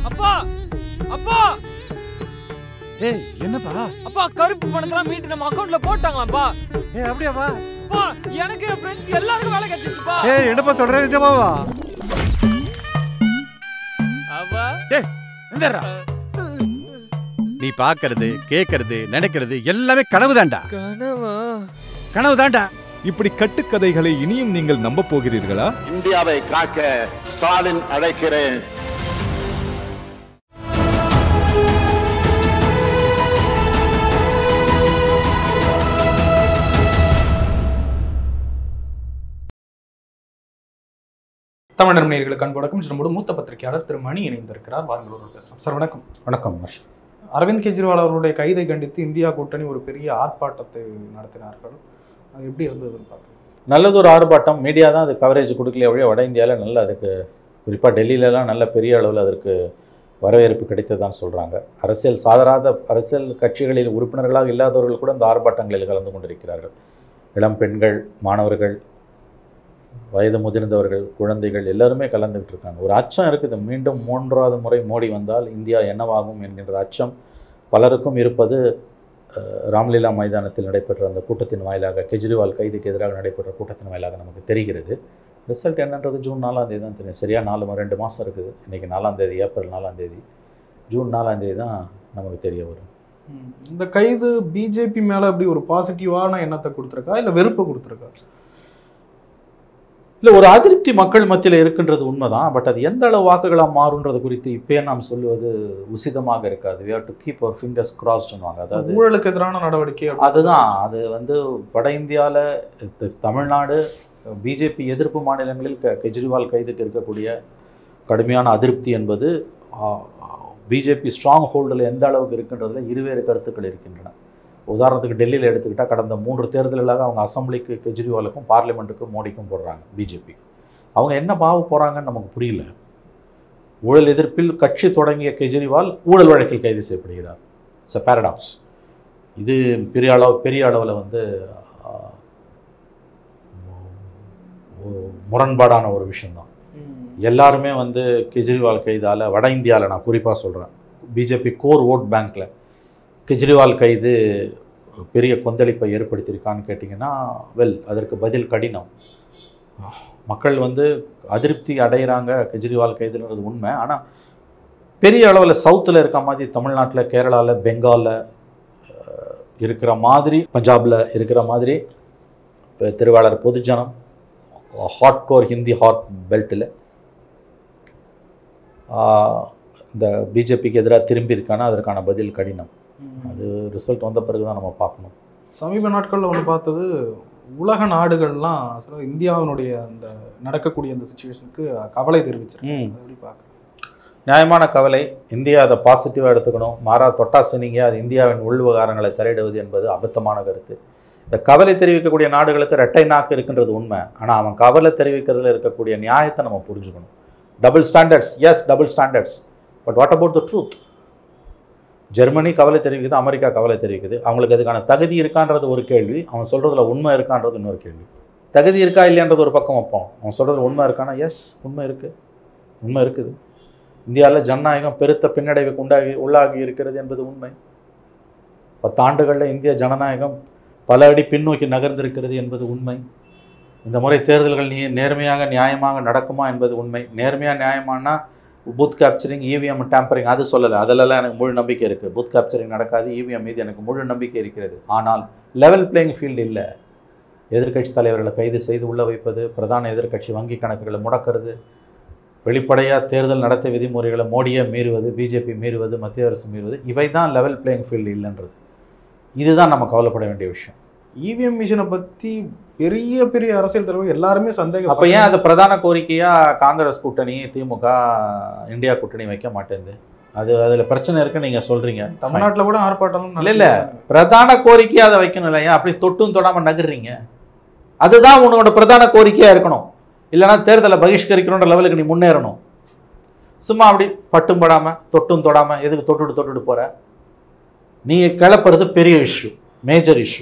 அப்பா அப்பா ஏய் என்னப்பா அப்பா கருப்பு பணத்தெல்லாம் மீட்டு நம்ம அக்கவுண்ட்ல போட்டாங்களாப்பா ஏய் அப்படியாப்பா அப்பா எனக்கு என் ஃப்ரெண்ட்ஸ் எல்லாருக்கும் வேலை கிடைச்சிச்சுப்பா ஏய் என்னப்பா சொல்ற நிஜமாவா அப்பா டேய் இந்தடா நீ பாக்குறது கேக்குறது நினைக்கிறது எல்லாமே கனவு தான்டா கனவா கனவு தான்டா இப்படி கட்டுக்கதைகளை இனியும் நீங்கள் நம்ப போகிறீர்களா இந்தியாவை காக்க ஸ்டாலின் அழைக்கிறேன் தமிழர் நேயர்களுக்கு அன்பு வணக்கம் நம்மோட மூத்த பத்திரிகையாளர் திரு மணி இணைந்திருக்கிறார் வாருங்கள் ஒரு பேசலாம் சார் வணக்கம் வணக்கம் ஹர்ஷ் அரவிந்த் கெஜ்ரிவால் அவருடைய கைதை கண்டித்து இந்தியா கூட்டணி ஒரு பெரிய ஆர்ப்பாட்டத்தை நடத்தினார்கள் அது எப்படி இருந்ததுன்னு பார்க்கலாம் நல்லதொரு ஆர்ப்பாட்டம் மீடியா தான் அது கவரேஜ் கொடுக்கலையே வழிய வட இந்தியாவில் நல்ல அதுக்கு குறிப்பாக டெல்லியிலலாம் நல்ல பெரிய அளவில் அதற்கு வரவேற்பு கிடைத்ததான் சொல்கிறாங்க அரசியல் சாதராத அரசியல் கட்சிகளில் உறுப்பினர்களாக இல்லாதவர்கள் கூட இந்த ஆர்ப்பாட்டங்களில் கலந்து கொண்டிருக்கிறார்கள் இளம் பெண்கள் மாணவர்கள் வயது முதிர்ந்தவர்கள் குழந்தைகள் எல்லாருமே கலந்துக்கிட்டு இருக்காங்க ஒரு அச்சம் இருக்குது மீண்டும் மூன்றாவது முறை மோடி வந்தால் இந்தியா என்னவாகும் என்கின்ற அச்சம் பலருக்கும் இருப்பது அஹ், ராம்லீலா மைதானத்தில் நடைபெற்ற அந்த கூட்டத்தின் வாயிலாக கெஜ்ரிவால் கைதுக்கு எதிராக நடைபெற்ற கூட்டத்தின் வாயிலாக நமக்கு தெரிகிறது ரிசல்ட் என்னன்றது ஜூன் நாலாம் தேதி தான் தெரியும் சரியாக நாலு மா- ரெண்டு மாதம் இருக்குது இன்றைக்கி நாலாம் தேதி ஏப்ரல் நாலாம் தேதி ஜூன் நாலாம் தேதி தான் நமக்கு தெரிய வரும் ம். இந்த கைது பிஜேபி மேல அப்படி ஒரு பாசிட்டிவான எண்ணத்தை கொடுத்துருக்கா இல்ல வெறுப்பை கொடுத்துருக்கா இல்லை ஒரு அதிருப்தி மக்கள் மத்தியில் இருக்கின்றது உண்மைதான் பட் அது எந்த அளவு வாக்குகளாக மாறுன்றது குறித்து இப்பயே நாம் சொல்லுவது உசிதமாக இருக்காது we have to keep our fingers crossed வாங்க அதாவது ஊழலுக்கு எதிரான நடவடிக்கை அப்படி- அதுதான் அது வந்து வட இந்தியாவில் தமிழ்நாடு பிஜேபி எதிர்ப்பு மாநிலங்களில் க கெஜ்ரிவால் கைதுக்கு இருக்கக்கூடிய கடுமையான அதிருப்தி என்பது பிஜேபி ஸ்ட்ராங் ஹோல்டில் எந்த அளவுக்கு இருக்கின்றதுல இருவேறு கருத்துக்கள் இருக்கின்றன உதாரணத்துக்கு டெல்லியில் எடுத்துக்கிட்டால் கடந்த மூன்று தேர்தல்களாக அவங்க அசம்பிளிக்கு கெஜ்ரிவாலுக்கும் பார்லிமெண்ட்டுக்கும் மோடிக்கும் போடுறாங்க பிஜேபி அவங்க என்ன பாவ போகிறாங்கன்னு நமக்கு புரியல ஊழல் எதிர்ப்பில் கட்சி தொடங்கிய கெஜ்ரிவால் ஊழல் வழக்கில் கைது செய்யப்படுகிறார் இட்ஸ் பேரடாக்ஸ் இது பெரிய அளவு பெரிய அளவில் வந்து ஆ, மு- முரண்பாடான ஒரு விஷயம்தான் ம். எல்லாருமே வந்து கெஜ்ரிவால் கைதால் வட இந்தியாவில் நான் குறிப்பாக சொல்கிறேன் பிஜேபி கோர் ஓட் பேங்க்கில் கெஜ்ரிவால் கைது பெரிய கொந்தளிப்பை ஏற்படுத்தியிருக்கான்னு கேட்டிங்கன்னா வெல் அதற்கு பதில் கடினம் மக்கள் வந்து அதிருப்தி அடைகிறாங்க கெஜ்ரிவால் கைதுன்றது உண்மை ஆனால் பெரிய அளவில் சவுத்தில் இருக்க மாதிரி தமிழ்நாட்டில் கேரளாவில் பெங்காலில் இருக்கிற மாதிரி பஞ்சாபில் இருக்கிற மாதிரி இப்ப திருவாளர் பொதுஜனம் ஹாட் கோர் ஹிந்தி ஹாட் பெல்ட்டில் இந்த பிஜேபிக்கு எதிராக திரும்பி இருக்கானா அதற்கான பதில் கடினம் ம். அது ரிசல்ட் வந்த பிறகு தான் நம்ம பார்க்கணும் சமீப நாட்கள்ல ஒன்று பார்த்தது உலக நாடுகள்லாம் சில இந்தியாவினுடைய அந்த நடக்கக்கூடிய அந்த சுச்சுவேஷனுக்கு கவலை தெரிவிச்சிருக்காங்க ம். அதை எப்படி பார்க்க நியாயமான கவலை இந்தியா அதை பாசிட்டிவாக எடுத்துக்கணும் மாறா தொட்டா சினிங்க அது இந்தியாவின் உள் விவகாரங்களை தலையிடுவது என்பது அபத்தமான கருத்து இந்த கவலை தெரிவிக்கக்கூடிய நாடுகளுக்கு இரட்டை நாக்கு இருக்கின்றது உண்மை ஆனால் அவன் கவலை தெரிவிக்கிறதுல இருக்கக்கூடிய நியாயத்தை நம்ம புரிஞ்சுக்கணும் double standards yes double standards but what about the truth Germany கவலை தெரிவிக்குது அமெரிக்கா கவலை தெரிவிக்குது அவங்களுக்கு அதுக்கான தகுதி இருக்கான்றது ஒரு கேள்வி அவன் சொல்கிறதுல உண்மை இருக்கான்றது இன்னொரு கேள்வி தகுதி இருக்கா இல்லையான்றது ஒரு பக்கம் வைப்போம் அவன் சொல்கிறதுல உண்மை இருக்கானா எஸ் உண்மை இருக்குது உண்மை இருக்குது இந்தியாவில் ஜனநாயகம் பெருத்த பின்னடைவுக்கு உண்டாகி உள்ளாகி இருக்கிறது என்பது உண்மை பத்தாண்டுகளில் இந்திய ஜனநாயகம் பல அடி பின்னோக்கி நகர்ந்திருக்கிறது என்பது உண்மை இந்த முறை தேர்தல்கள் நீ நேர்மையாக நியாயமாக நடக்குமா என்பது உண்மை நேர்மையாக நியாயமானா பூத் கேப்சரிங் இவிஎம் டேம்பரிங் அது சொல்லலை அதிலெல்லாம் எனக்கு முழு நம்பிக்கை இருக்குது பூத் கேப்சரிங் நடக்காது இவிஎம் மீது எனக்கு முழு நம்பிக்கை இருக்கிறது ஆனால் லெவல் பிளேயிங் ஃபீல்டு இல்லை எதிர்க்கட்சி தலைவர்களை கைது செய்து உள்ள வைப்பது பிரதான எதிர்க்கட்சி வங்கி கணக்குகளை முடக்கிறது வெளிப்படையாக தேர்தல் நடத்தை விதிமுறைகளை மோடியை மீறுவது பிஜேபி மீறுவது மத்திய அரசு மீறுவது இவை தான் லெவல் பிளேயிங் ஃபீல்டு இல்லைன்றது இதுதான் நம்ம கவலைப்பட வேண்டிய விஷயம் இவிஎம் மிஷினை பத்தி பெரிய பெரிய அரசியல் தலைவர் எல்லாருமே சந்தேகம் அப்போ ஏன் அது பிரதான கோரிக்கையாக காங்கிரஸ் கூட்டணி திமுக இந்தியா கூட்டணி வைக்க மாட்டேங்குது அது அதில் பிரச்சனை இருக்குன்னு நீங்கள் சொல்கிறீங்க தமிழ்நாட்டுல கூட ஆர்ப்பாட்டம் இல்ல, இல்ல. பிரதான கோரிக்கையாக அதை வைக்கணும் இல்லையா அப்படி தொட்டும் தொடாமல் நகர்றீங்க அதுதான் உன்னோட பிரதான கோரிக்கையாக இருக்கணும் இல்லைன்னா தேர்தலை பகிஷ்கரிக்கணுன்ற லெவலுக்கு நீ முன்னேறணும் சும்மா அப்படி பட்டும் படாமல் தொட்டும் தொடாமல் எதுக்கு தொட்டுட்டு தொட்டுட்டு போகிற நீ கிளப்புறது பெரிய இஷ்யூ மேஜர் இஷ்யூ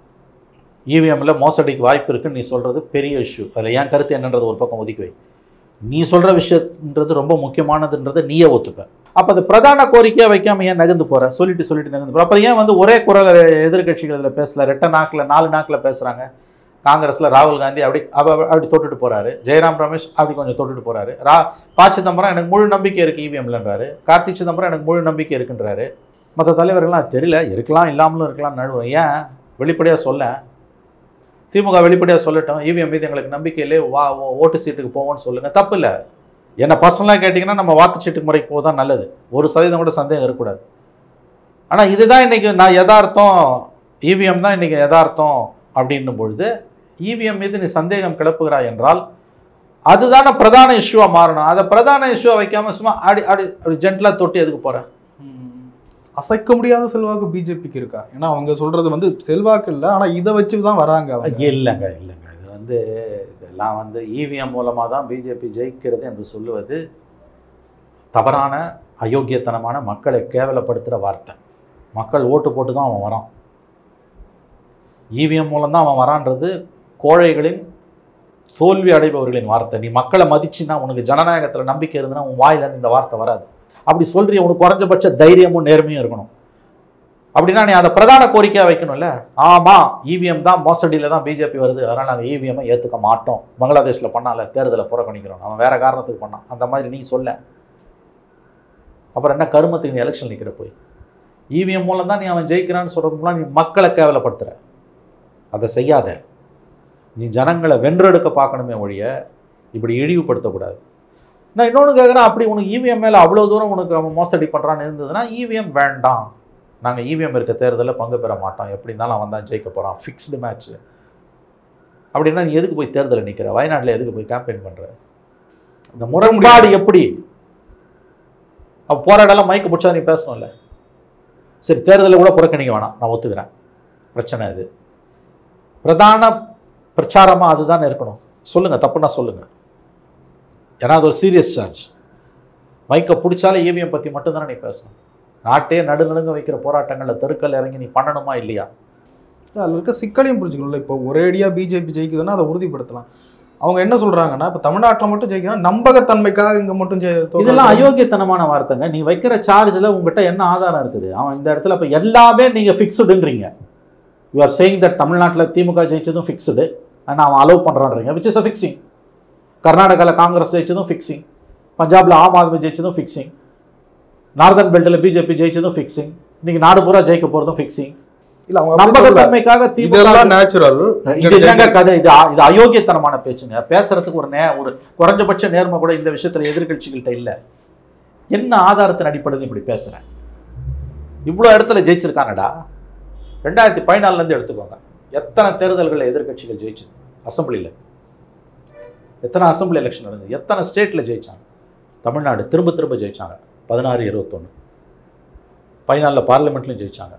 இவிஎம்மில் மோசடிக்கு வாய்ப்பு இருக்குன்னு நீ சொல்கிறது பெரிய இஷ்யூ அதில் என் கருத்து என்னன்றது ஒரு பக்கம் ஒதுக்கி வை நீ சொல்கிற விஷயன்றது ரொம்ப முக்கியமானதுன்றதை நீயே ஒத்துப்ப அப்போ அது பிரதான கோரிக்கையாக வைக்காம ஏன் நகர்ந்து போற சொல்லிட்டு சொல்லிட்டு நகர்ந்து போற அப்புறம் ஏன் வந்து ஒரே குரல் எதிர்கட்சிகள் இதில் பேசல ரெட்டை நாக்கில் நாலு நாக்கில் பேசுகிறாங்க காங்கிரஸில் ராகுல் காந்தி அப்படி அவ- அவ- அப்படி தொட்டுட்டு போறாரு ஜெயராம் ரமேஷ் அப்படி கொஞ்சம் தொட்டுட்டு போறாரு ரா ப சிதம்பரம் எனக்கு முழு நம்பிக்கை இருக்கு இவிஎம்லன்றாரு கார்த்திக் சிதம்பரம் எனக்கு முழு நம்பிக்கை இருக்குன்றாரு மற்ற தலைவர்கள்லாம் அது தெரியல இருக்கலாம் இல்லாமலும் இருக்கலாம் நடுவோம் ஏன் வெளிப்படையாக சொல்ல திமுக வெளிப்படையாக சொல்லட்டும் இவிஎம் மீது எங்களுக்கு நம்பிக்கை இல்லை வா ஓ- ஓட்டு சீட்டுக்கு போவோம்னு சொல்லுங்க தப்பு இல்லை என்னை பர்சனலாக கேட்டிங்கன்னா நம்ம வாக்குச்சீட்டு முறைக்கு போதான் நல்லது ஒரு சதவீதம் கூட சந்தேகம் இருக்கக்கூடாது ஆனால் இதுதான் இன்னைக்கு நான் யதார்த்தம் இவிஎம் தான் இன்னைக்கு யதார்த்தம் அப்படின்னும் பொழுது இவிஎம் மீது நீ சந்தேகம் கிளப்புகிறாய் என்றால் அதுதானே பிரதான இஷ்யூவாக மாறணும் அதை பிரதான இஷ்யூவை வைக்காம சும்மா அடி அடி அப்படி ஜென்டலாக தொட்டி எதுக்கு போகிறேன் அசைக்க முடியாத செல்வாக்கு பிஜேபிக்கு இருக்கா ஏன்னா அவங்க சொல்றது வந்து செல்வாக்கு இல்லை ஆனா இதை வச்சு தான் வராங்க அவங்க இல்லைங்க இல்லைங்க இது வந்து இதெல்லாம் வந்து இவிஎம் மூலமாக தான் பிஜேபி ஜெயிக்கிறது என்று சொல்லுவது தவறான அயோக்கியத்தனமான மக்களை கேவலப்படுத்துகிற வார்த்தை மக்கள் ஓட்டு போட்டு தான் அவன் வரான் இவிஎம் மூலம் தான் அவன் வரான்றது கோழைகளின் தோல்வி அடைபவர்களின் வார்த்தை நீ மக்களை மதிச்சுன்னா உனக்கு ஜனநாயகத்தில் நம்பிக்கை இருந்ததுன்னா உன் வாயிலேருந்து இந்த வார்த்தை வராது அப்படி சொல்றிய உனக்கு குறைஞ்சபட்ச தைரியமும் நேர்மையும் இருக்கணும் அப்படின்னா நீ அதை பிரதான கோரிக்கையாக வைக்கணும்ல ஆமாம் இவிஎம் தான் மோசடியில் தான் பிஜேபி வருது அதனால் நாங்கள் இவிஎம்மை ஏற்றுக்க மாட்டோம் பங்களாதேஷில் பண்ணால தேர்தலை புறக்கணிக்கிறோம் அவன் வேற காரணத்துக்கு பண்ணான் அந்த மாதிரி நீ சொல்ல அப்புறம் என்ன கருமத்துக்கு நீ எலெக்ஷன் நிற்கிற போய் இவிஎம் மூலம் தான் நீ அவன் ஜெயிக்கிறான்னு சொல்கிறதுக்கு முன்னாடி நீ மக்களை கேவலப்படுத்துகிற அதை செய்யாத நீ ஜனங்களை வென்றெடுக்க பார்க்கணுமே ஒழிய இப்படி இழிவுபடுத்தக்கூடாது நான் இன்னொன்று கேட்குறேன் அப்படி உனக்கு இவிஎம் மேலே அவ்வளோ தூரம் உனக்கு அவன் மோசடி பண்ணுறான்னு இருந்ததுன்னா இவிஎம் வேண்டாம் நாங்கள் இவிஎம் இருக்க தேர்தலில் பங்கு பெற மாட்டோம் எப்படி இருந்தாலும் அவன் தான் ஜெயிக்க போகிறான் ஃபிக்ஸ்டு மேட்ச் அப்படின்னா நீ எதுக்கு போய் தேர்தலில் நிற்கிற வயநாட்டில் எதுக்கு போய் கேம்பெயின் பண்ணுற இந்த முரண்பாடு எப்படி அப்போ போராடலாம் மைக்கு பிடிச்சா நீ பேசணும்ல சரி தேர்தலில் கூட புறக்கணிக்க வேணாம் நான் ஒத்துக்கிறேன் பிரச்சனை இது பிரதான பிரச்சாரமாக அதுதான் இருக்கணும் சொல்லுங்கள் தப்புன்னா சொல்லுங்கள் ஏன்னா அது ஒரு சீரியஸ் சார்ஜ் மைக்கை பிடிச்சாலே இவிஎம் பற்றி மட்டும்தானே நீ பேசணும் நாட்டே நடுநடுங்க வைக்கிற போராட்டங்களில் தெருக்கள் இறங்கி நீ பண்ணணுமா இல்லையா அதில் இருக்க சிக்கலையும் புரிஞ்சுக்கணும்ல இப்போ ஒரேடியா பிஜேபி ஜெயிக்குதுன்னா அதை உறுதிப்படுத்தலாம் அவங்க என்ன சொல்றாங்கன்னா இப்போ தமிழ்நாட்டில் மட்டும் ஜெயிக்குதுன்னா நம்பகத்தன்மைக்காக இங்க மட்டும் ஜெய- தோக்கடிக்க- இதெல்லாம் அயோக்கியத்தனமான வார்த்தைங்க நீ வைக்கிற சார்ஜில் உங்ககிட்ட என்ன ஆதாரம் இருக்குது அவன் இந்த இடத்துல இப்போ எல்லாமே நீங்கள் ஃபிக்ஸ்டுன்றீங்க யூ ஆர் சேயிங் தட் தமிழ்நாட்டில் திமுக ஜெயிச்சதும் ஃபிக்ஸ்டு ஆனால் அவன் அலோவ் பண்ணுறான்றீங்க விச் இஸ் அ ஃபிக்ஸிங் கர்நாடகாவில் காங்கிரஸ் ஜெயிச்சதும் ஃபிக்ஸிங் பஞ்சாப்ல ஆம் ஆத்மி ஜெயிச்சதும் ஃபிக்ஸிங் நார்தன் பெல்ட்டில் பிஜேபி ஜெயிச்சதும் ஃபிக்ஸிங் இன்னைக்கு நாடு பூரா ஜெயிக்க போகிறதும் ஃபிக்ஸிங் இல்ல அவங்க அப்படி சொல்லல. நம்பகத்தன்மைக்காக திமுக இதெல்லாம் நேச்சுரல் இது என்னங்க கதை இது அ- இது அயோக்கியத்தனமான பேச்சுங்க பேசுறதுக்கு ஒரு நே ஒரு குறைஞ்சபட்ச நேர்மை கூட இந்த விஷயத்துல எதிர்க்கட்சிகள்கிட்ட இல்லை என்ன ஆதாரத்தின் அடிப்படையில் இப்படி பேசுறேன் இவ்வளோ இடத்துல ஜெயிச்சிருக்காங்கடா ரெண்டாயிரத்தி பதினாலுலேருந்து எடுத்துக்கோங்க எத்தனை தேர்தல்களில் எதிர்க்கட்சிகள் ஜெயிச்சது அசம்பிளியில் எத்தனை அசம்பிளி எலெக்ஷன் நடந்தது எத்தனை ஸ்டேட்டில் ஜெயிச்சாங்க தமிழ்நாடு திரும்ப திரும்ப ஜெயிச்சாங்க பதினாறு இருபத்தொன்று பதினாலில் பார்லிமெண்ட்லையும் ஜெயிச்சாங்க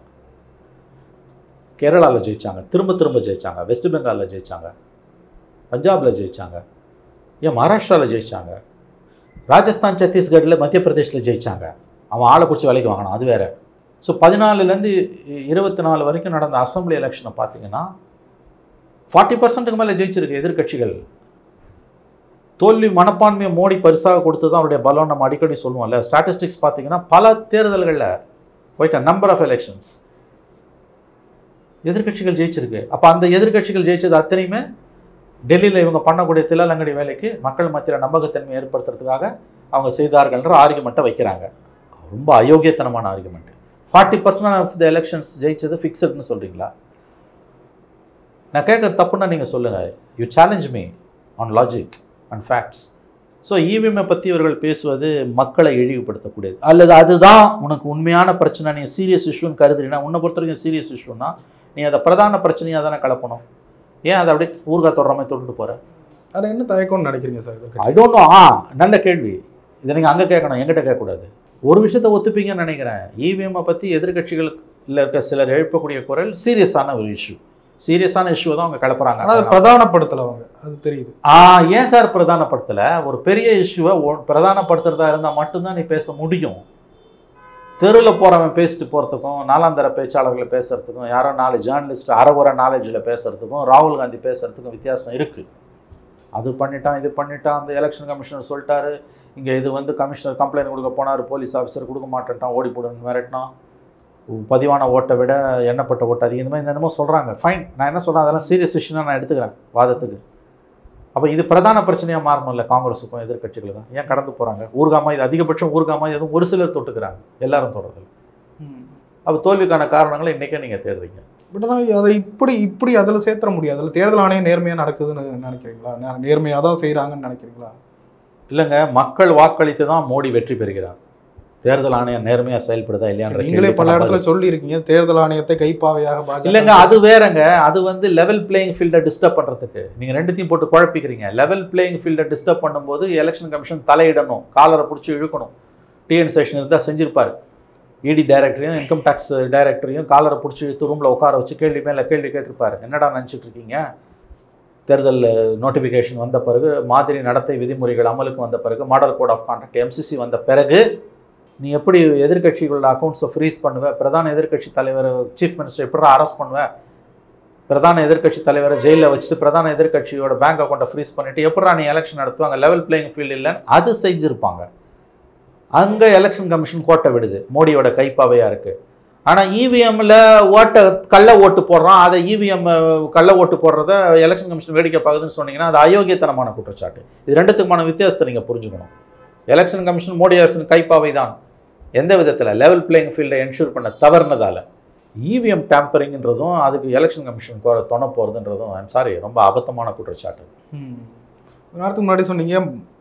கேரளாவில் ஜெயிச்சாங்க திரும்ப திரும்ப ஜெயிச்சாங்க வெஸ்ட் பெங்காலில் ஜெயிச்சாங்க பஞ்சாபில் ஜெயிச்சாங்க ஏன் மகாராஷ்டிராவில் ஜெயிச்சாங்க ராஜஸ்தான் சத்தீஸ்கட்டில் மத்திய பிரதேஷில் ஜெயிச்சாங்க அவன் ஆளை பிடிச்சி வேலைக்கு வாங்கினான் அது வேற ஸோ பதினாலுலேருந்து இருபத்தி நாலு வரைக்கும் நடந்த அசம்பிளி எலெக்ஷனை பார்த்தீங்கன்னா ஃபார்ட்டி பர்சன்ட்டுக்கு மேலே ஜெயிச்சிருக்கு எதிர்க்கட்சிகள் தோல்வி மனப்பான்மையை மோடி பரிசாக கொடுத்து தான் அவருடைய பலம் நம்ம அடிக்கடி சொல்லுவோம்ல ஸ்டாட்டிஸ்டிக்ஸ் பார்த்தீங்கன்னா பல தேர்தல்களில் போயிட்ட நம்பர் ஆஃப் எலெக்ஷன்ஸ் எதிர்க்கட்சிகள் ஜெயிச்சிருக்கு அப்போ அந்த எதிர்க்கட்சிகள் ஜெயிச்சது அத்தனையுமே டெல்லியில் இவங்க பண்ணக்கூடிய தில்லலங்கடி வேலைக்கு மக்கள் மத்தியில் நம்பகத்தன்மை ஏற்படுத்துறதுக்காக அவங்க செய்தார்கள்ன்ற ஆர்குமெண்ட்டை வைக்கிறாங்க ரொம்ப அயோக்கியத்தனமான argument forty percent of the elections ஜெயிச்சது ஃபிக்ஸட்னு சொல்கிறீங்களா நான் கேட்குற தப்புன்னா நீங்கள் சொல்லுங்கள் you challenge me on logic and facts so இவிஎம்ஐ பற்றி இவர்கள் பேசுவது மக்களை இழிவுபடுத்தக்கூடியது அல்லது அதுதான் உனக்கு உண்மையான பிரச்சனை நீ சீரியஸ் இஷ்யூன்னு கருதுறீன்னா உன்னை பொறுத்த வரைக்கும் சீரியஸ் இஷ்யூன்னா நீ அதை பிரதான பிரச்சனையாக தானே கலப்பணும் ஏன் அதை அப்படியே ஊர்கா தொடுற மாதிரி தொட்டு போகிற அது என்ன தயக்கம்னு நினைக்கிறீங்க sir I don't know ah நல்ல கேள்வி இதை நீங்கள் அங்கே கேட்கணும் எங்கிட்ட கேட்கக்கூடாது ஒரு விஷயத்தை ஒத்துப்பீங்கன்னு நினைக்கிறேன் இவிஎம்மை பற்றி எதிர்கட்சிகளுக்குள்ள இருக்க சிலர் எழுப்பக்கூடிய குரல் சீரியஸான ஒரு இஷ்யூ சீரியஸான இஷ்யூ தான் அவங்க ஆனா அதை கிளப்புறாங்க பிரதானப்படுத்தல அவங்க அது தெரியுது ஆ ஏன் சார் பிரதானப்படுத்தலை ஒரு பெரிய இஷ்யூவை பிரதானப்படுத்துறதா இருந்தால் மட்டும்தான் நீ பேச முடியும் தெருவில் போகிறவன் பேசிட்டு போகிறதுக்கும் நாலாந்தர பேச்சாளர்களை பேசுறதுக்கும் யாரோ நாலு ஜேர்னலிஸ்ட் அறகுற நாலேஜில் பேசுறதுக்கும் ராகுல் காந்தி பேசுறதுக்கும் வித்தியாசம் இருக்குது அது பண்ணிட்டான் இது பண்ணிட்டான் அந்த எலெக்ஷன் கமிஷனர் சொல்லிட்டாரு இங்கே இது வந்து கமிஷனர் கம்ப்ளைண்ட் கொடுக்க போனார் போலீஸ் ஆஃபீஸர் கொடுக்க மாட்டேன்ட்டான் ஓடி போடுன்னு மிரட்டினான் பதிவான ஓட்டை விட எண்ணப்பட்ட ஓட்டு அதிகம் இந்த மாதிரி என்னமோ சொல்கிறாங்க ஃபைன் நான் என்ன சொல்கிறேன் அதெல்லாம் சீரியஸ் இஷ்யூனாக நான் எடுத்துக்கிறேன் வாதத்துக்கு அப்போ இது பிரதான பிரச்சனையாக மாறணும்ல காங்கிரஸுக்கும் எதிர்க்கட்சிகளுக்கும் ஏன் கடந்து போகிறாங்க ஊர்காமா இது அதிகபட்சம் ஊர்காமா எதுவும் ஒரு சிலர் தொட்டுக்கிறாங்க எல்லாரும் தொடர்றது அப்போ தோல்விக்கான காரணங்களை இன்றைக்கே நீங்கள் தேடுறீங்க பட் ஆனால் அதை இப்படி இப்படி அதில் சேர்த்துற முடியாது அதில் தேர்தல் ஆணையம் நேர்மையாக நடக்குதுன்னு நினைக்கிறீங்களா நே- நேர்மையாக தான் செய்கிறாங்கன்னு நினைக்கிறீங்களா இல்லைங்க மக்கள் வாக்களித்து தான் மோடி வெற்றி பெறுகிறார் தேர்தல் ஆணையம் நேர்மையாக செயல்படுதா இல்லையான்ற நீங்களே பல கேள்விக்கான இடத்துல சொல்லி இருக்கீங்க தேர்தல் ஆணையத்தை கைப்பாவையாக பாஜக இல்லைங்க அது வேறங்க அது வந்து லெவல் பிளேயிங் ஃபீல்டை டிஸ்டர்ப் பண்ணுறதுக்கு நீங்கள் ரெண்டுத்தையும் போட்டு குழப்பிக்கிறீங்க லெவல் பிளேயிங் ஃபீல்டை டிஸ்டர்ப் பண்ணும்போது எலெக்ஷன் கமிஷன் தலையிடணும் காலரை பிடிச்சி இழுக்கணும் டிஎன் சேஷன் இருந்தால் செஞ்சிருப்பார் இடி டைரக்டரையும் இன்கம் டேக்ஸ் டைரக்டரையும் காலரை பிடிச்சி இழுத்து ரூமில் உட்கார வச்சு கேள்வி மேலே கேள்வி கேட்டிருப்பாரு என்னடா நினச்சிட்டு இருக்கீங்க தேர்தல் நோட்டிஃபிகேஷன் வந்த பிறகு மாதிரி நடத்தை விதிமுறைகள் அமலுக்கு வந்த பிறகு model code of conduct MCC வந்த பிறகு நீ எப்படி எதிர்க்கட்சிகளோட அக்கௌண்ட்ஸை ஃப்ரீஸ் பண்ணுவ பிரதான எதிர்க்கட்சி தலைவர் சீஃப் மினிஸ்டர் எப்படி அரெஸ்ட் பண்ணுவ பிரதான எதிர்க்கட்சி தலைவரை ஜெயிலில் வச்சுட்டு பிரதான எதிர்க்கட்சியோட பேங்க் அக்கௌண்ட்டை ஃப்ரீஸ் பண்ணிட்டு எப்படா நீ எலெக்ஷன் நடத்துவாங்க லெவல் பிளேயிங் ஃபீல்டு இல்லைன்னு அது செஞ்சுருப்பாங்க அங்கே எலெக்ஷன் கமிஷன் கோட்டை விடுது மோடியோட கைப்பாவையாக இருக்குது ஆனால் இவிஎம்மில் ஓட்டை கள்ள ஓட்டு போடுறான் அதை இவிஎம் கள்ள ஓட்டு போடுறத எலெக்ஷன் கமிஷன் வேடிக்கை பார்க்குதுன்னு சொன்னீங்கன்னா அது அயோக்கியத்தனமான குற்றச்சாட்டு இது ரெண்டுத்துக்குமான வித்தியாசத்தை நீங்கள் புரிஞ்சுக்கணும் எலெக்ஷன் கமிஷன் மோடி அரசின் கைப்பாவை தான் எந்த விதத்தில் லெவல் பிளேயிங் ஃபீல்டை என்ஷூர் பண்ண தவறுனதால இவிஎம் டேம்பரிங்ன்றதும் அதுக்கு எலெக்ஷன் கமிஷன் தொண போகிறதுன்றதும் ஐம் சாரி ரொம்ப அபத்தமான குற்றச்சாட்டு ம். ஒரு நேரத்துக்கு முன்னாடி சொன்னீங்க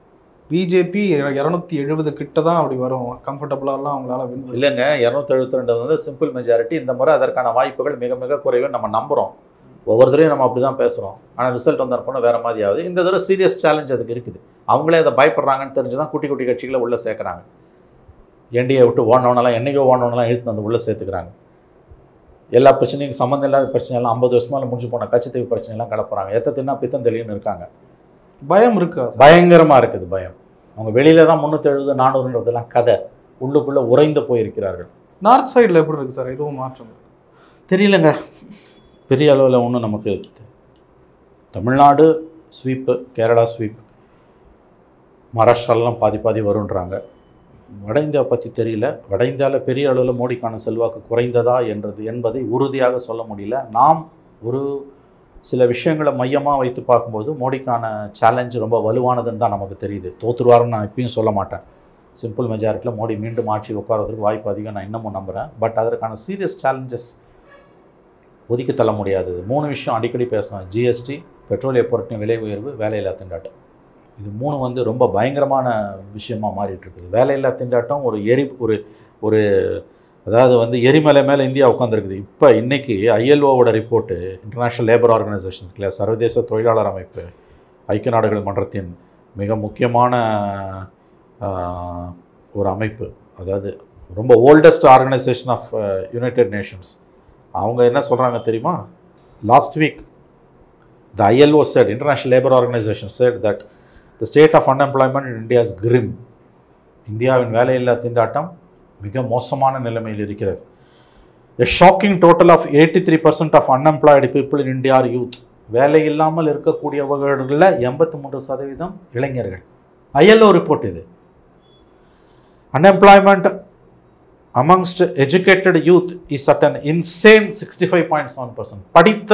பிஜேபி இரநூத்தி எழுபது கிட்ட தான் அப்படி வரும் கம்ஃபர்டபுளாலாம் அவங்களால win பண்ண- இல்லைங்க இரநூத்தி எழுபத்தி ரெண்டு வந்து சிம்பிள் மெஜாரிட்டி இந்த முறை அதற்கான வாய்ப்புகள் மிக மிக குறைவு நம்ம நம்புகிறோம் ஒவ்வொரு தடவையும் நம்ம அப்படி தான் பேசுகிறோம் ஆனால் ரிசல்ட் வந்தப்போ வேறு மாதிரி ஆகுது இந்த தடவை சீரியஸ் சேலஞ்ச் அதுக்கு இருக்குது அவங்களே அதை பயப்படுறாங்கன்னு தெரிஞ்சு தான் குட்டி குட்டி கட்சிகளை உள்ளே சேர்க்குறாங்க என்டிஏ விட்டு ஓடனவனெல்லாம் என்னைக்கோ ஓடனவனெல்லாம் இழுத்து வந்து உள்ளே சேர்த்துக்கிறாங்க எல்லா பிரச்சனையும் சம்மந்தம் இல்லாத பிரச்சனையெல்லாம் ஐம்பது வருஷமால முடிஞ்சு போன கட்சித்தீவு பிரச்சனையெல்லாம் கிடப்புறாங்க எத்த தின்னா பித்தம் தெளிவுன்னு இருக்காங்க பயம் இருக்கா சார் பயங்கரமாக இருக்குது பயம் அவங்க வெளியில தான் முந்நூற்றி எழுபது நானூறுன்றதெல்லாம் கதை உள்ளுக்குள்ளே உறைந்து போயிருக்கிறார்கள் நார்த் சைடில் எப்படி இருக்கு சார் எதுவும் மாற்றம் தெரியலங்க பெரிய அளவில் ஒன்றும் நமக்கு தமிழ்நாடு ஸ்வீப்பு கேரளா ஸ்வீப் மகாராஷ்டிராலலாம் பாதி பாதி வருன்றாங்க வட இந்தியா பற்றி தெரியல வட இந்தியாவில் பெரிய அளவில் மோடிக்கான செல்வாக்கு குறைந்ததா என்றது என்பதை உறுதியாக சொல்ல முடியல நாம் ஒரு சில விஷயங்களை மையமாக வைத்து பார்க்கும்போது மோடிக்கான சேலஞ்சு ரொம்ப வலுவானதுன்னு தான் நமக்கு தெரியுது தோத்துருவாருன்னு நான் இப்பயும் சொல்ல மாட்டேன் சிம்பிள் மெஜாரிட்டியில் மோடி மீண்டும் ஆட்சி உட்காரதுக்கு வாய்ப்பு அதிகம் நான் இன்னமும் நம்புகிறேன் பட் அதற்கான சீரியஸ் சேலஞ்சஸ் ஒதுக்கி தள்ள முடியாதது மூணு விஷயம் அடிக்கடி பேசணும் ஜிஎஸ்டி பெட்ரோலிய பொருட்களின் விலை உயர்வு வேலையில்லா திண்டாட்டம் இது மூணு வந்து ரொம்ப பயங்கரமான விஷயமா மாறிட்டு இருக்குது வேலையில்லா திண்டாட்டம் ஒரு எரி ஒரு ஒரு அதாவது வந்து எரிமலை மேலே இந்தியா உட்காந்துருக்குது இப்போ இன்னைக்கு ஐஎல்ஓவோட ரிப்போர்ட்டு இன்டர்நேஷ்னல் லேபர் ஆர்கனைசேஷன் இருக்குல்ல சர்வதேச தொழிலாளர் அமைப்பு ஐக்கிய நாடுகள் மன்றத்தின் மிக முக்கியமான ஆஹ், ஒரு அமைப்பு அதாவது ரொம்ப oldest organisation of United Nations அவங்க என்ன சொல்கிறாங்க தெரியுமா last week the ILO said International labour Organisation said that the state of unemployment in India is grim இந்தியாவின் வேலையில்லா திண்டாட்டம் மிக மோசமான நிலைமையில் இருக்கிறது a shocking total of eighty three percent of unemployed people in India are youth வேலை இல்லாமல் இருக்கக்கூடியவர்களில் எண்பத்தி மூன்று சதவீதம் இளைஞர்கள் ஐஎல்ஓ ரிப்போர்ட் இது unemployment amongst educated youth is at an insane 65.7%. படித்த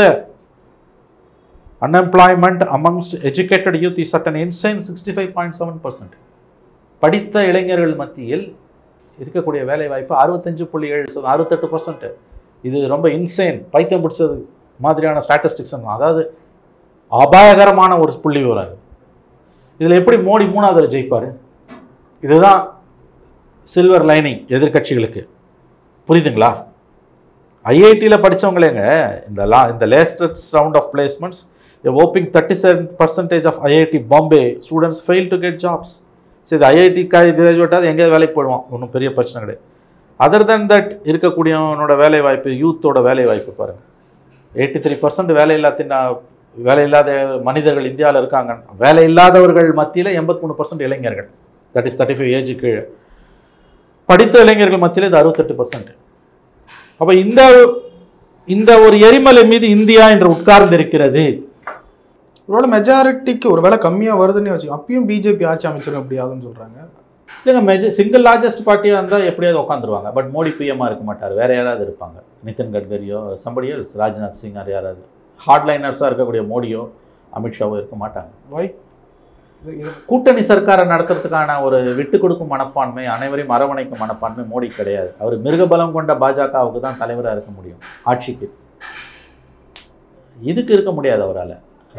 unemployment amongst educated youth is at an insane 65.7%. படித்த இளைஞர்கள் மத்தியில் இருக்கக்கூடிய வேலை வாய்ப்பு அறுபத்தஞ்சு புள்ளி ஏழு சதவீதம் அறுபத்தெட்டு பர்சன்ட் இது ரொம்ப இன்சேன் பைத்தியம் பிடிச்சது மாதிரியான ஸ்டாட்டிஸ்டிக்ஸ் அதாவது அபாயகரமான ஒரு புள்ளி விவரம் இதில் எப்படி மோடி மூணாவது ஜெயிப்பார் இதுதான் சில்வர் லைனிங் எதிர்க்கட்சிகளுக்கு புரியுதுங்களா ஐஐடியில் படித்தவங்களேங்க இந்த லா இந்த லேட்டஸ்ட் ரவுண்ட் ஆஃப் பிளேஸ்மெண்ட்ஸ் ஓப்பிங் thirty seven percentage of IIT Bombay students fail to get jobs சரி ஐஐடி கிராஜுவேட்டாவது எங்கேயாவது வேலைக்கு போயிடுவான் ஒன்றும் பெரிய பிரச்சனை கிடையாது அதர் தென் தட் இருக்கக்கூடியவனோட வேலை வாய்ப்பு யூத்தோட வேலை வாய்ப்பு பாருங்கள் எயிட்டி த்ரீ பர்சன்ட் வேலையில்லா தின்னா வேலை இல்லாத மனிதர்கள் இந்தியாவில் இருக்காங்க வேலை இல்லாதவர்கள் மத்தியில் எண்பத்தி மூணு பர்சன்ட் இளைஞர்கள் that is thirty five age கீழே படித்த இளைஞர்கள் மத்தியில் இது அறுபத்தெட்டு பர்சன்ட் அப்போ இந்த இந்த ஒரு எரிமலை மீது இந்தியா என்று உட்கார்ந்திருக்கிறது ஒருவேளை மெஜாரிட்டிக்கு ஒரு வேலை கம்மியாக வருதுன்னு வச்சு அப்பயும் பிஜேபி ஆட்சி அமைச்சிருக்க முடியாதுன்னு சொல்கிறாங்க இல்லைங்க மெஜ சிங்கிள் லார்ஜஸ்ட் பார்ட்டியாக இருந்தால் எப்படியாவது உட்காந்துருவாங்க பட் மோடி பிஎம்மாக இருக்க மாட்டார் வேற யாராவது இருப்பாங்க நிதின் கட்கரியோ சம்படி எல்ஸ் ராஜ்நாத் சிங் அது யாராவது ஹார்ட்லைனர்ஸாக இருக்கக்கூடிய மோடியோ அமித்ஷாவோ இருக்க மாட்டாங்க வை இது இது கூட்டணி சர்க்காரை நடத்துறதுக்கான ஒரு விட்டு கொடுக்கும் மனப்பான்மை அனைவரையும் அரவணைக்கும் மனப்பான்மை மோடி கிடையாது அவர் மிருகபலம் கொண்ட பாஜகவுக்கு தான் தலைவராக இருக்க முடியும் ஆட்சிக்கு இதுக்கு இருக்க முடியாது அவரால்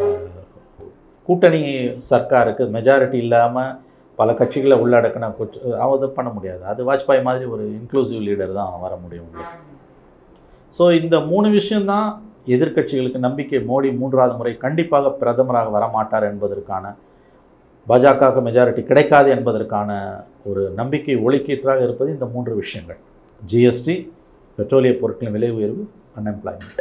கூட்டணி சர்க்காருக்கு மெஜாரிட்டி இல்லாமல் பல கட்சிகளை உள்ளடக்கின குற்ற அது பண்ண முடியாது அது வாஜ்பாய் மாதிரி ஒரு இன்க்ளூசிவ் லீடர் தான் வர முடியும் உங்களுக்கு ஸோ இந்த மூணு விஷயம்தான் எதிர்க்கட்சிகளுக்கு நம்பிக்கை மோடி மூன்றாவது முறை கண்டிப்பாக பிரதமராக வரமாட்டார் என்பதற்கான பாஜகவுக்கு மெஜாரிட்டி கிடைக்காது என்பதற்கான ஒரு நம்பிக்கை ஒளிக்கீற்றாக இருப்பது இந்த மூன்று விஷயங்கள் ஜிஎஸ்டி பெட்ரோலிய பொருட்களின் விலை உயர்வு அன்எம்ப்ளாய்மெண்ட்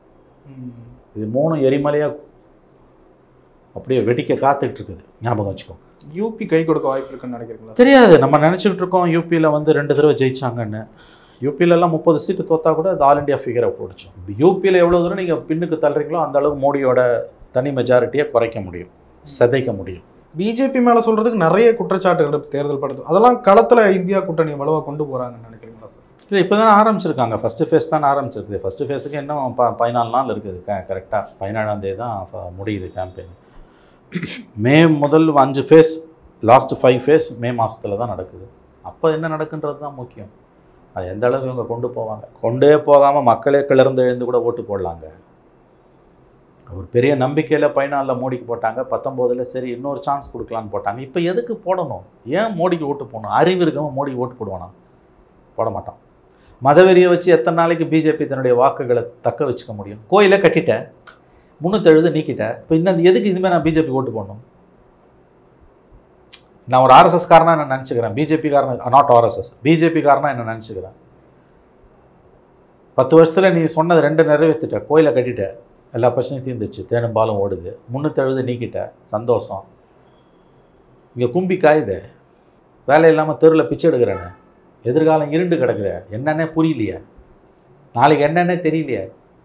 இது மூணு எரிமலையாக அப்படியே வெடிக்க காத்துக்கிட்டு இருக்குது ஞாபகம் வச்சுக்கோங்க யூபி கை கொடுக்க வாய்ப்பு இருக்குன்னு நினைக்கிறீங்களா தெரியாது நம்ம நினச்சிக்கிட்டு இருக்கோம் யூபியில் வந்து ரெண்டு தடவை ஜெயிச்சாங்கன்னு யூபியிலலாம் முப்பது சீட்டு தோத்தா கூட அது ஆல் இண்டியா ஃபிகரை போடிச்சோம் யூபியில் எவ்வளோ தூரம் நீங்கள் பின்னுக்கு தள்ளுறீங்களோ அந்த அளவுக்கு மோடியோட தனி மெஜாரிட்டியை குறைக்க முடியும் சிதைக்க முடியும் பிஜேபி மேல சொல்றதுக்கு நிறைய குற்றச்சாட்டுகள் இருக்கு தேர்தல் படுத்து அதெல்லாம் களத்துல இந்தியா கூட்டணி வலுவா கொண்டு போறாங்கன்னு நினைக்கிறீங்களா சார் இல்லை இப்போ தானே ஆரம்பிச்சிருக்காங்க ஃபஸ்ட்டு ஃபேஸ் தான் ஆரம்பிச்சிருக்குது ஃபஸ்ட்டு ஃபேஸுக்கு இன்னும் ப பதினாலு நாள் இருக்குது க கரெக்டாக பதினேழாம் தேதி தான் ஃப- முடியுது கேம்பெயின் மே முதல் அஞ்சு phase last five phase May மாதத்தில் தான் நடக்குது அப்போ என்ன நடக்குன்றது தான் முக்கியம் அது எந்த அளவுக்கு இவங்க கொண்டு போவாங்க கொண்டே போகாமல் மக்களே கிளர்ந்து எழுந்து கூட ஓட்டு போடலாங்க ஒரு பெரிய நம்பிக்கையில் பதினாலில் மோடிக்கு போட்டாங்க பத்தொம்போதில் சரி இன்னொரு சான்ஸ் கொடுக்கலான்னு போட்டாங்க இப்போ எதுக்கு போடணும் ஏன் மோடிக்கு ஓட்டு போடணும் அறிவு இருக்கவன் மோடிக்கு ஓட்டு போடுவானா போட மாட்டான் மதவெறியை வச்சு எத்தனை நாளைக்கு பிஜேபி தன்னுடைய வாக்குகளை தக்க வச்சுக்க முடியும் கோயிலை கட்டிட்டேன் முந்நூற்றெழுது நீக்கிட்டேன் இப்போ இந்த எதுக்கு இதுமாதிரி நான் பிஜேபி ஓட்டு போடணும் நான் ஒரு ஆர்எஸ்எஸ் காரனா என்ன நினச்சிக்கிறேன் பிஜேபி காரனா நாட் ஆர்எஸ்எஸ் பிஜேபி காரனா என்ன நினச்சிக்கிறேன் பத்து வருஷத்தில் நீ சொன்னது ரெண்டு நிறைவேற்றிட்ட கோயிலை கட்டிட்ட எல்லா பிரச்சனையும் தீர்ந்துச்சு தேனும் பாலும் ஓடுது முந்நூற்றெழுது நீக்கிட்ட சந்தோஷம் இங்கே கும்பி காயுது வேலை இல்லாமல் தெருவில் பிச்சை எடுக்கிறேன்னு எதிர்காலம் இருண்டு கிடக்குது என்னன்னே புரியலையே நாளைக்கு என்னன்னே தெரியலையே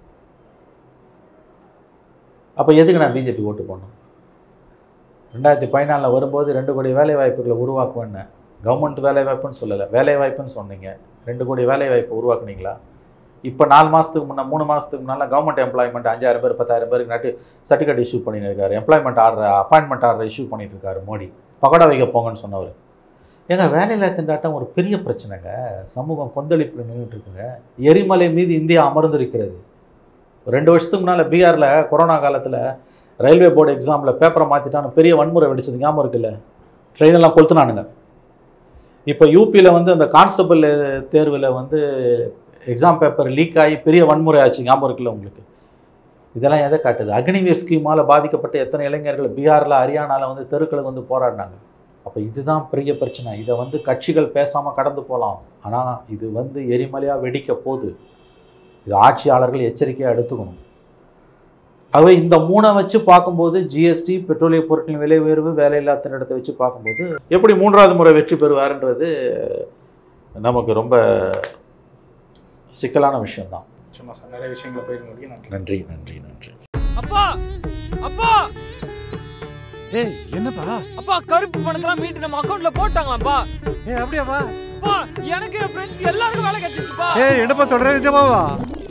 அப்போ எதுக்கு நான் பிஜேபி ஓட்டு போடணும் ரெண்டாயிரத்தி பதினாலில் வரும்போது ரெண்டு கோடி வேலை வாய்ப்புகளை உருவாக்குவேன்னு கவர்மெண்ட் வேலை வாய்ப்புன்னு சொல்லலை வேலை வாய்ப்புன்னு சொன்னீங்க ரெண்டு கோடி வேலை வாய்ப்பு உருவாக்குனீங்களா இப்போ நாலு மாதத்துக்கு முன்னே மூணு மாதத்துக்கு முன்னால் கவர்மெண்ட் எம்ப்ளாய்மெண்ட் அஞ்சாயிரம் பேர் பத்தாயிரம் பேருக்கு நாட்டு சர்டிஃபிகேட் இஷ்யூ பண்ணிட்டு இருக்காரு employment order appointment order issue பண்ணிட்டு இருக்காரு மோடி பகோடா வைக்க போங்கன்னு சொன்னவர் ஏங்க வேலையில்லா திண்டாட்டம் ஒரு பெரிய பிரச்சனைங்க சமூகம் கொந்தளிப்பு நின்றுட்டு இருக்குங்க எரிமலை மீது இந்தியா அமர்ந்திருக்கிறது ரெண்டு வருஷத்துக்கு முன்னால் பீகாரில் கொரோனா காலத்தில் ரயில்வே போர்டு எக்ஸாமில் பேப்பரை மாற்றிட்டான்னு பெரிய வன்முறை வெடிச்சது ஞாபகம் இருக்குல்ல ட்ரெயினெல்லாம் கொளுத்துனானுங்க இப்போ யூபியில் வந்து அந்த கான்ஸ்டபிள் தேர்வில் வந்து எக்ஸாம் பேப்பர் லீக் ஆகி பெரிய வன்முறை ஆச்சு ஞாபகம் இருக்குல்ல உங்களுக்கு இதெல்லாம் எதை காட்டுது அக்னிவீர் ஸ்கீமால் பாதிக்கப்பட்ட எத்தனை இளைஞர்கள் பீகாரில் ஹரியானாவில் வந்து தெருக்களுக்கு வந்து போராடினாங்க அப்போ இதுதான் பெரிய பிரச்சனை இதை வந்து கட்சிகள் பேசாமல் கடந்து போகலாம் ஆனால் இது வந்து எரிமலையாக வெடிக்க போகுது இது ஆட்சியாளர்கள் எச்சரிக்கையாக எடுத்துக்கணும் ஆகவே இந்த மூணை வச்சு பார்க்கும்போது ஜிஎஸ்டி பெட்ரோலிய பொருட்களின் விலை உயர்வு வேலையில்லா திண்டாட்டத்தை வச்சு பார்க்கும்போது எப்படி மூன்றாவது முறை வெற்றி பெறுவாருன்றது நமக்கு ரொம்ப சிக்கலான விஷயம்தான் சும்மா சார் நிறைய விஷயங்களை போயிருந்தோம் நன்றி நன்றி நன்றி நன்றி அப்பா அப்பா ஏய் என்னப்பா அப்பா கருப்பு பணத்தெல்லாம் மீட்டு நம்ம அக்கவுண்ட்ல போட்டாங்களாப்பா ஏய் அப்படியாப்பா அப்பா எனக்கு என் ஃப்ரெண்ட்ஸ் எல்லாருக்கும் வேலை கிடைச்சிச்சுப்பா ஏய் என்னப்பா சொல்ற நிஜமாவா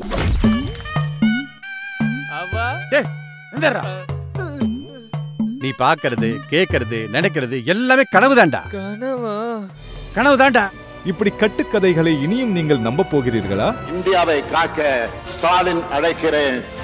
அப்பா டேய் இந்தடா நீ பாக்குறது கேக்குறது நினைக்கிறது எல்லாமே கனவு தான்டா கனவா கனவு தான்டா இப்படி கட்டுக்கதைகளை இனியும் நீங்கள் நம்ப போகிறீர்களா இந்தியாவை காக்க ஸ்டாலின் அழைக்கிறேன்